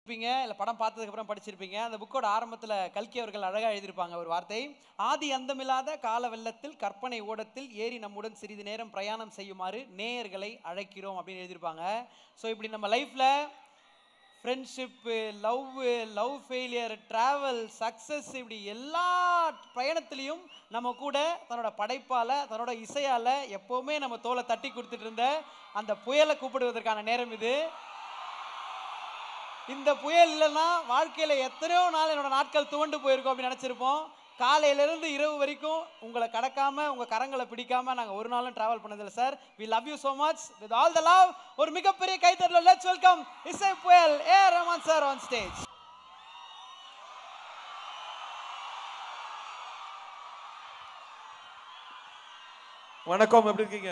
இருப்பீங்க இல்லை படம் பார்த்ததுக்கு அப்புறம் படிச்சிருப்பீங்க அந்த புக்கோட ஆரம்பத்தில் கல்கி அவர்கள் அழகாக எழுதியிருப்பாங்க ஒரு வார்த்தை ஆதி அந்தமில்லாத கால வெள்ளத்தில் கற்பனை ஓடத்தில் ஏறி நம்முடன் சிறிது நேரம் பிரயாணம் செய்யுமாறு நேயர்களை அழைக்கிறோம் அப்படின்னு எழுதியிருப்பாங்க ஸோ இப்படி நம்ம லைஃப்பில் friendship love love failure travel success இப்படி எல்லா பயணத்துலேயும் நம்ம கூட தன்னோட படைப்பால் தன்னோட இசையால் எப்போவுமே நம்ம தோலை தட்டி கொடுத்துட்டு இருந்த அந்த புயலை கூப்பிடுவதற்கான நேரம் இது இந்த புயல் இல்லைன்னா வாழ்க்கையில் எத்தனையோ நாள் என்னோட நாட்கள் துவண்டு போயிருக்கோம் அப்படின்னு நினச்சிருப்போம் காலையிலேருந்து இரவு வரைக்கும் உங்களை கடக்காம உங்கள் கரங்களை பிடிக்காம நாங்கள் ஒரு நாளும் ட்ராவல் பண்ணதில்லை sir we love you so much with all the love ஒரு மிகப்பெரிய கைத்தறல லெட்ஸ் வெல்கம் இசை புயல் A Rahman sir on stage வணக்கம் எப்படி இருக்கீங்க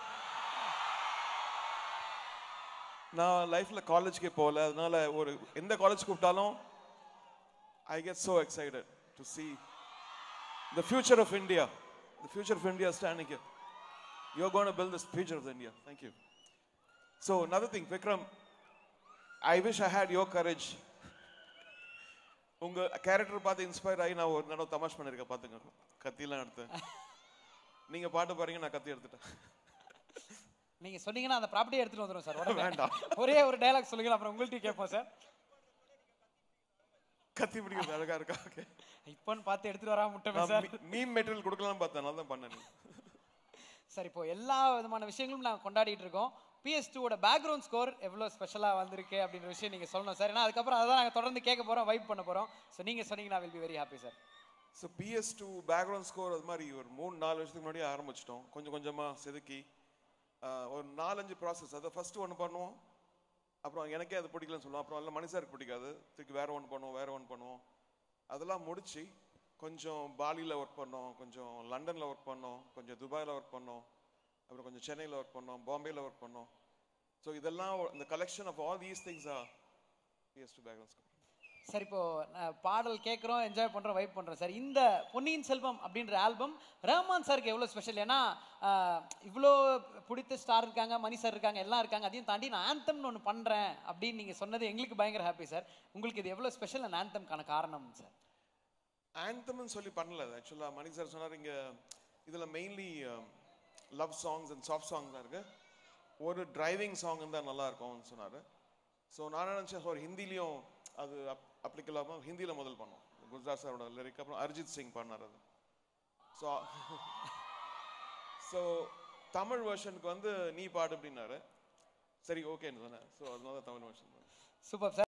நான் லைஃப்ல காலேஜ்க்கே போகல அதனால ஒரு எந்த காலேஜ் கூப்பிட்டாலும் I get so excited to see the future of India. The future of India standing here. You're going to build this future of India. Thank you. So another thing, Vikram, I wish I had your courage. உங்க character பார்த்து inspire ஆகி நான் ஒரு நடவு தமாஷ் பண்ணிருக்கேன் பாத்துங்க கத்தியெல்லாம் எடுத்து நீங்க பாட்டு பாருங்க நான் கத்தி எடுத்துட்டேன் நீங்கள் சொன்னீங்கன்னா அந்த ப்ராப்பர்ட்டியை எடுத்துகிட்டு வந்துடும் சார் உடனே வேண்டாம். ஒரே ஒரு டைலாக் சொல்லுங்க அப்புறம் உங்கள்கிட்ட கேட்போம் சார் கத்தி பிடிக்கிறது அழகா இருக்கா ஓகே இப்போன்னு பார்த்து எடுத்துகிட்டு வராம முட்டமே சார் நான் மீம் மெட்டீரியல் கொடுக்கலாம்னு பார்த்தேன் நல்லா தான் பண்ணேன் சார் இப்போ எல்லா விதமான விஷயங்களும் நாங்கள் கொண்டாடிட்டு இருக்கோம் பிஎஸ் டூவோட பேக்ரவுண்ட் ஸ்கோர் எவ்வளோ ஸ்பெஷலாக வந்திருக்கு அப்படின்ற விஷயம் நீங்கள் சொல்லணும் சார் ஏன்னா அதுக்கப்புறம் அதை நாங்கள் தொடர்ந்து கேட்க போகிறோம் வைப் பண்ண போகிறோம் ஸோ நீங்கள் சொன்னீங்கன்னா will be very happy sir so bits to background score அது மாதிரி ஒரு மூணு நாலு வருஷத்துக்கு முன்னாடியே ஆரம்பிச்சிட்டோம் கொஞ்சம் கொஞ்சமாக செதுக்கி ஆஹ், ஒரு நாலஞ்சு ப்ராசஸ் அதை ஃபர்ஸ்ட் ஒன்று பண்ணுவோம் அப்புறம் எனக்கே அது பிடிக்கலன்னு சொல்லுவோம் அப்புறம் எல்லாம் மனுஷருக்கு பிடிக்காது திருப்பி வேற ஒன்று பண்ணுவோம் வேற ஒன்று பண்ணுவோம் அதெல்லாம் முடிச்சு கொஞ்சம் பாலியில் ஒர்க் பண்ணோம் கொஞ்சம் லண்டனில் ஒர்க் பண்ணோம் கொஞ்சம் துபாயில் ஒர்க் பண்ணோம் அப்புறம் கொஞ்சம் சென்னையில் ஒர்க் பண்ணோம் பாம்பேயில் ஒர்க் பண்ணோம் ஸோ இதெல்லாம் இந்த collection of all these things ah bits to background score sir இப்போ அஹ், பாடல் கேட்குறோம் என்ஜாய் பண்ணுறோம் வைப் பண்ணுறோம் சார் இந்த பொன்னியின் செல்வம் அப்படின்ற ஆல்பம் ரஹ்மான் சாருக்கு எவ்வளோ ஸ்பெஷல் ஏன்னா அஹ், இவ்வளோ பிடித்த ஸ்டார் இருக்காங்க மணி சார் இருக்காங்க எல்லாம் இருக்காங்க அதையும் தாண்டி நான் ஆந்தம்னு ஒன்று பண்ணுறேன் அப்படின்னு நீங்கள் சொன்னது எங்களுக்கு பயங்கர ஹாப்பி சார் உங்களுக்கு இது எவ்வளோ ஸ்பெஷல் அந்த ஆந்தம்க்கான காரணம் சார் ஆந்தம்னு சொல்லி பண்ணல ஆக்சுவலாக மணி சார் சொன்னார் இங்கே இதில் mainly love songs and soft songs தான் இருக்கு ஒரு டிரைவிங் சாங் இருந்தால் நல்லா இருக்கும்னு சொன்னார் ஸோ நான் நினச்சேன் ஒரு ஹிந்திலையும் அது அப் அப்ளிக்கலாமல் ஹிந்தியில் முதல் பண்ணோம் குஜராத் சாரோட லிரிக் அப்புறம் அரிஜித் சிங் பண்ணார் அது ஸோ ஸோ தமிழ் வெர்ஷனுக்கு வந்து நீ பாடு அப்படின்னாரு சரி ஓகேன்னு சொன்னேன் ஸோ அதனால தான் தமிழ் வெர்ஷன் சூப்பர் சார்